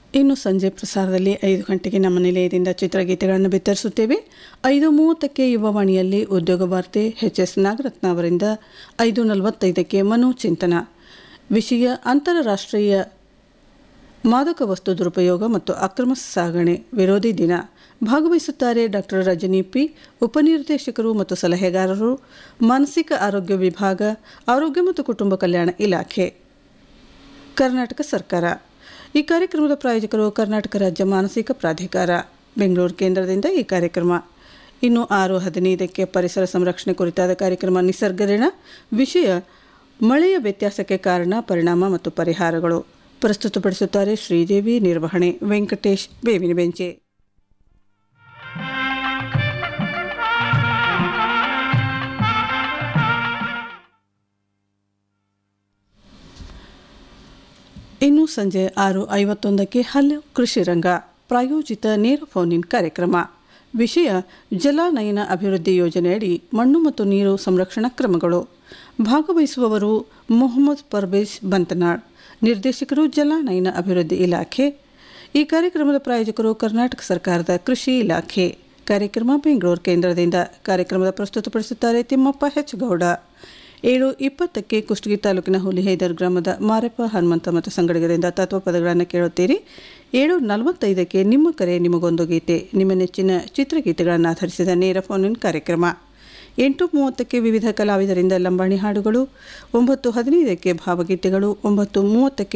ಇನ್ನು ಸಂಜೆ ಪ್ರಸಾರದಲ್ಲಿ ಐದು ಗಂಟೆಗೆ ನಮ್ಮ ನಿಲಯದಿಂದ ಚಿತ್ರಗೀತೆಗಳನ್ನು ಬಿತ್ತರಿಸುತ್ತೇವೆ ಐದು ಮೂವತ್ತಕ್ಕೆ ಯುವವಾಣಿಯಲ್ಲಿ ಉದ್ಯೋಗ ವಾರ್ತೆ ಎಚ್ ಎಸ್ ನಾಗರತ್ನ ಅವರಿಂದ ಐದು ನಲವತ್ತೈದಕ್ಕೆ ಮನೋಚಿಂತನ ವಿಷಯ ಅಂತಾರಾಷ್ಟ್ರೀಯ ಮಾದಕ ವಸ್ತು ದುರುಪಯೋಗ ಮತ್ತು ಅಕ್ರಮ ಸಾಗಣೆ ವಿರೋಧಿ ದಿನ ಭಾಗವಹಿಸುತ್ತಾರೆ ಡಾಕ್ಟರ್ ರಜನಿ ಪಿ ಉಪನಿರ್ದೇಶಕರು ಮತ್ತು ಸಲಹೆಗಾರರು ಮಾನಸಿಕ ಆರೋಗ್ಯ ವಿಭಾಗ ಆರೋಗ್ಯ ಮತ್ತು ಕುಟುಂಬ ಕಲ್ಯಾಣ ಇಲಾಖೆ ಕರ್ನಾಟಕ ಸರ್ಕಾರ ಈ ಕಾರ್ಯಕ್ರಮದ ಪ್ರಾಯೋಜಕರು ಕರ್ನಾಟಕ ರಾಜ್ಯ ಮಾನಸಿಕ ಪ್ರಾಧಿಕಾರ ಬೆಂಗಳೂರು ಕೇಂದ್ರದಿಂದ ಈ ಕಾರ್ಯಕ್ರಮ ಇನ್ನು ಆರು ಹದಿನೈದಕ್ಕೆ ಪರಿಸರ ಸಂರಕ್ಷಣೆ ಕುರಿತಾದ ಕಾರ್ಯಕ್ರಮ ನಿಸರ್ಗರಿಣ ವಿಷಯ ಮಳೆಯ ವ್ಯತ್ಯಾಸಕ್ಕೆ ಕಾರಣ ಪರಿಣಾಮ ಮತ್ತು ಪರಿಹಾರಗಳು ಪ್ರಸ್ತುತಪಡಿಸುತ್ತಾರೆ ಶ್ರೀದೇವಿ ನಿರ್ವಹಣೆ ವೆಂಕಟೇಶ್ ಬೇವಿನ ಬೆಂಚೆ ಇನ್ನು ಸಂಜೆ ಆರು ಐವತ್ತೊಂದಕ್ಕೆ ಹಲ್ಲು ಕೃಷಿ ರಂಗ ಪ್ರಾಯೋಜಿತ ನೇರ ಫೋನ್ ಇನ್ ಕಾರ್ಯಕ್ರಮ ವಿಷಯ ಜಲಾನಯನ ಅಭಿವೃದ್ಧಿ ಯೋಜನೆಯಡಿ ಮಣ್ಣು ಮತ್ತು ನೀರು ಸಂರಕ್ಷಣಾ ಕ್ರಮಗಳು ಭಾಗವಹಿಸುವವರು ಮೊಹಮ್ಮದ್ ಪರ್ವೇಜ್ ಬಂತನಾಳ್ ನಿರ್ದೇಶಕರು ಜಲಾನಯನ ಅಭಿವೃದ್ಧಿ ಇಲಾಖೆ ಈ ಕಾರ್ಯಕ್ರಮದ ಪ್ರಾಯೋಜಕರು ಕರ್ನಾಟಕ ಸರ್ಕಾರದ ಕೃಷಿ ಇಲಾಖೆ ಕಾರ್ಯಕ್ರಮ ಬೆಂಗಳೂರು ಕೇಂದ್ರದಿಂದ ಕಾರ್ಯಕ್ರಮದ ಪ್ರಸ್ತುತಪಡಿಸುತ್ತಾರೆ ತಿಮ್ಮಪ್ಪ ಹೆಚ್ ಗೌಡ ಏಳು ಇಪ್ಪತ್ತಕ್ಕೆ ಕುಷ್ಟಗಿ ತಾಲೂಕಿನ ಹುಲಿಹೈದರ್ ಗ್ರಾಮದ ಮಾರಪ್ಪ ಹನುಮಂತ ಮತ್ತು ಸಂಗಡಿಗರಿಂದ ತತ್ವಪದಗಳನ್ನು ಕೇಳುತ್ತೀರಿ ಏಳು ನಲವತ್ತೈದಕ್ಕೆ ನಿಮ್ಮ ಕರೆ ನಿಮಗೊಂದು ಗೀತೆ ನಿಮ್ಮ ನೆಚ್ಚಿನ ಚಿತ್ರಗೀತೆಗಳನ್ನು ಆಧರಿಸಿದ ನೇರ ಫೋನ್ ಇನ್ ಕಾರ್ಯಕ್ರಮ ಎಂಟು ಮೂವತ್ತಕ್ಕೆ ವಿವಿಧ ಕಲಾವಿದರಿಂದ ಲಂಬಾಣಿ ಹಾಡುಗಳು ಒಂಬತ್ತು ಹದಿನೈದಕ್ಕೆ ಭಾವಗೀತೆಗಳು ಒಂಬತ್ತು ಮೂವತ್ತಕ್ಕೆ